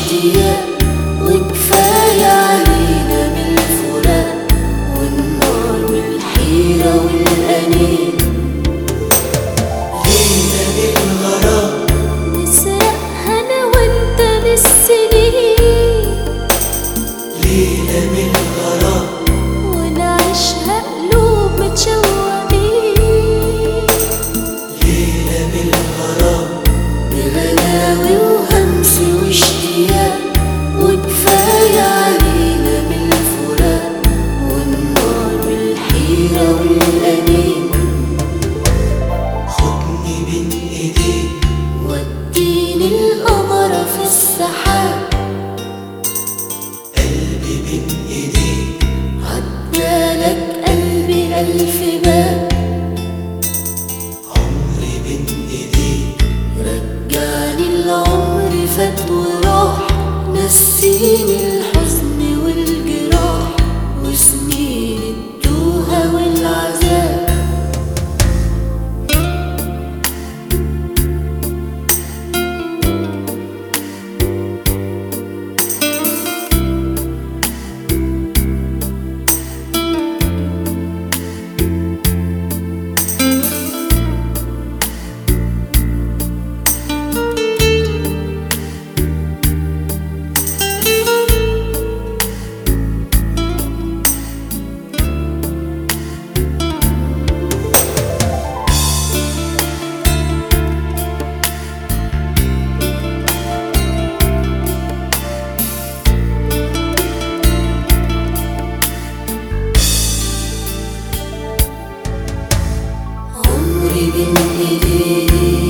واشتياق وكفاية علينا من الفراق والنار والحيرة والأنين ليلة بالغرام نسرقها أنا وأنت بالسنين ليلة بالغرام ونعيشها قلوب متشوقين ليلة بالغرام بغلاوي وهمس واشتياق وكفاية علينا من الفراق والنار والحيرة والأنين خدني بين ايديك وديني القمر في السحاب قلبي بين ايديك عدالك قلبي ألف باب عمري بين ايديك رجعني العمر فات وراح نسيني الحزن والجراح وسنين التوهة والعذاب عمري بين ايديك